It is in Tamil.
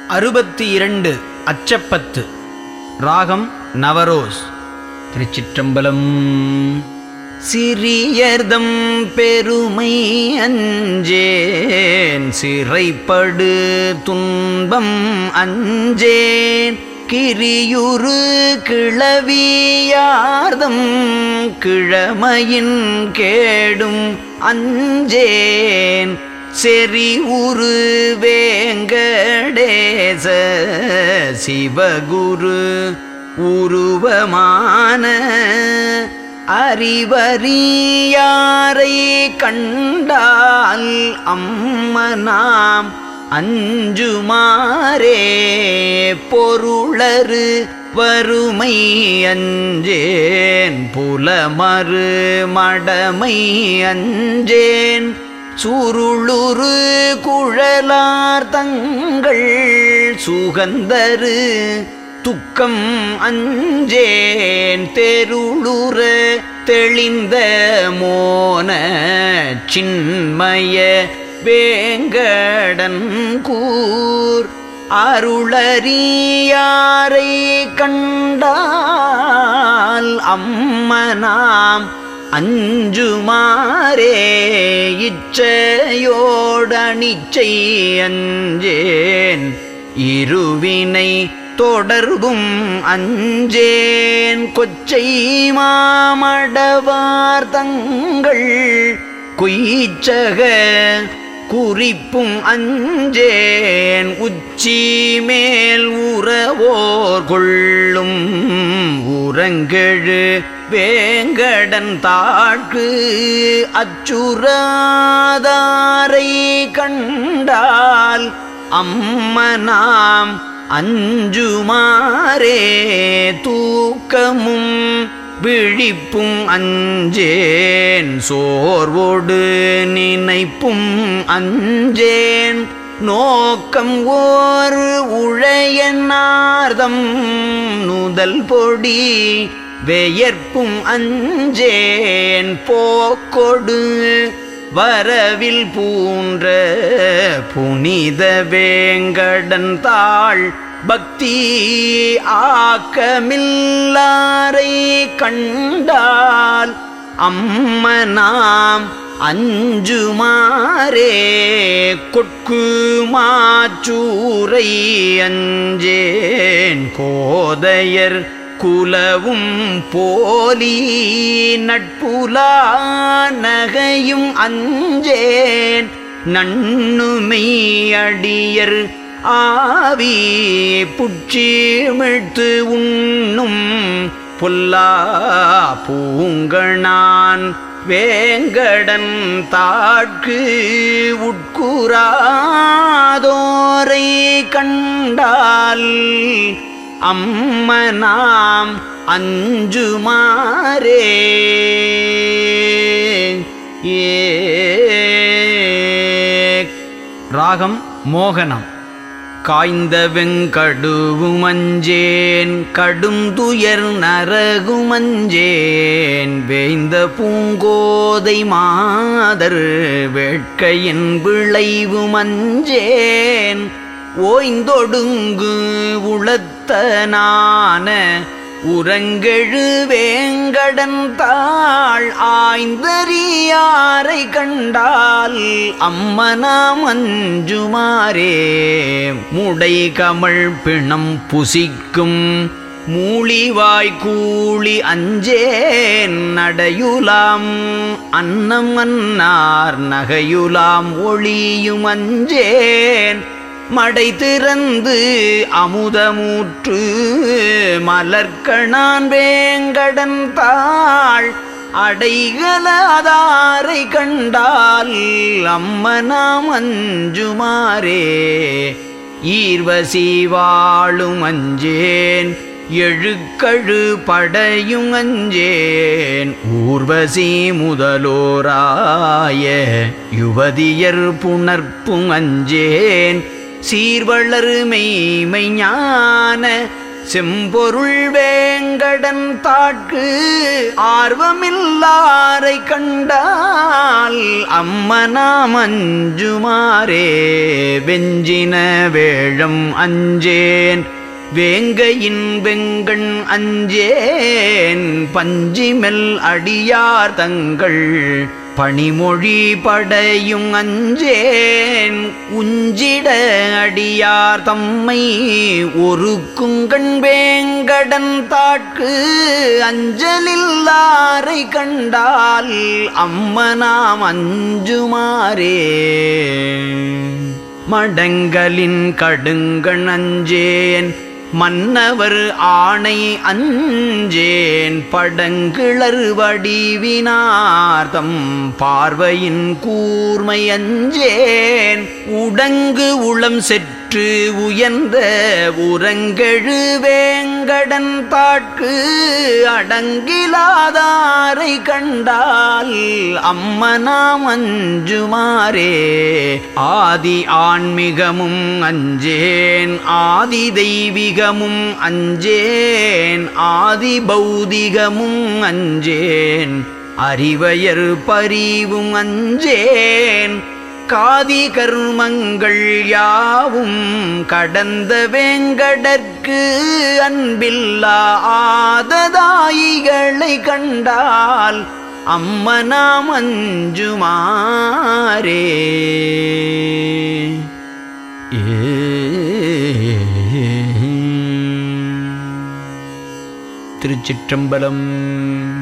அறுபத்தி இரண்டு அச்சப்பத்து ராகம் நவரோஸ் திருச்சிற்றம்பலம் சிறியர்தம் பெருமை அஞ்சேன் சிறைப்படு துன்பம் அஞ்சேன் கிரியுரு கிளவியார்தம் கிழமையின் கேடும் அஞ்சேன் செறி உரு வேங்கடேச சிவகுரு உருவமான அறிவறியாரை கண்டால் அம்மனாம் அஞ்சுமாரே பொருளரு வறுமை அஞ்சேன் புலமறு மடமை அஞ்சேன் சுருளுரு குழலார் தங்கள் சுகந்தரு துக்கம் அஞ்சேன் தெருளுற தெளிந்த மோன சின்மய வேங்கடன் கூர் அருளறியாரை கண்டால் அம்மனாம் அஞ்சுமாரே இச்சையோடனிச்சை அஞ்சேன் இருவினை தொடர்பும் அஞ்சேன் கொச்சை மாமடவார் தங்கள் குயிச்சக குறிப்பும் அஞ்சேன் உச்சி மேல் உறவோர் கொள்ளும் உறங்கெழு வேங்கடன் தாழ்க்கு அச்சுராதாரை கண்டால் அம்மனாம் அஞ்சுமாரே தூக்கமும் விழிப்பும் அஞ்சேன் சோர்வோடு நினைப்பும் அஞ்சேன் நோக்கம் ஓர் உழையன்னார்தம் நுதல் பொடி வெயர்ப்பும் அஞ்சேன் போக்கொடு வரவில் பூன்ற புனித வேங்கடன் தாள் பக்தி ஆக்கமில்லாரை கண்டால் அம்மனாம் அஞ்சுமாரே கொட்கு மாச்சூரை அஞ்சேன் கோதையர் குலவும் போலி நட்புலா நகையும் அஞ்சேன் நண்ணுமை அடியர் ஆவி புச்சிமிழ்த்து உண்ணும் பொல்லா பூங்கணான் வேங்கடன் தாட்கு உட்கூறாதோரை கண்டால் அம்மனாம் அஞ்சுமாரே ஏ ராகம் மோகனம் காய்ந்த வெங்கடுவுமஞ்சேன் கடும் துயர் நரகுமஞ்சேன் வேய்ந்த பூங்கோதை மாதர் வேட்கையின் விளைவுமஞ்சேன் ஓய்ந்தொடுங்கு உளத்தனான உறங்கெழு வேங்கடன் தாள் ஆய்ந்தறியாரை கண்டால் அம்மனாம் அஞ்சுமாரே முடை கமழ் பிணம் புசிக்கும் மூளிவாய் கூளி அஞ்சேன் நடையுலாம் அன்னம் அன்னார் நகையுலாம் ஒளியும் அஞ்சேன் மடை திறந்து அமுதமூற்று மலர்கணான் வேங்கடன் தாள் அடைகலாதாரை கண்டால் அம்மனாம் அஞ்சுமாரே ஈர்வசி வாழும் அஞ்சேன் எழுக்கழு படையும் அஞ்சேன் ஊர்வசி முதலோராய யுவதியர் புணர்ப்பும் அஞ்சேன் சீர்வளரு மெய்மை ஞான செம்பொருள் வேங்கடன் தாட்கு ஆர்வமில்லாரை கண்டால் அம்மனாம் அஞ்சுமாரே வெஞ்சின வேழம் அஞ்சேன் வேங்கையின் வெங்கண் அஞ்சேன் பஞ்சிமெல் அடியார் தங்கள் பணிமொழி படையும் அஞ்சேன் உஞ்சிட அடியார் தம்மை ஒரு குங்கண் வேங்கடன் தாட்கு அஞ்சலில்லாரை கண்டால் அம்மனாம் அஞ்சுமாரே மடங்களின் கடுங்கண் அஞ்சேன் மன்னவர் ஆணை அஞ்சேன் படங்கிளர் வடிவினார்த்தம் பார்வையின் கூர்மை அஞ்சேன் உடங்கு உளம் செற்று உயர்ந்த உரங்கெழு வேங்கடன் தாட்கு அடங்கிலாதாரை கண்டால் அம்மனாம் அஞ்சுமாரே ஆதி ஆன்மீகமும் அஞ்சேன் ஆதி தெய்வீகமும் அஞ்சேன் ஆதி பௌதிகமும் அஞ்சேன் அறிவையர் பரிவும் அஞ்சேன் காதி கர்மங்கள் யாவும் கடந்த வேங்கடற்கு அன்பில்லா ஆததாயிகளை கண்டால் அம்மனாம் அஞ்சுமாரே திருச்சிற்றம்பலம்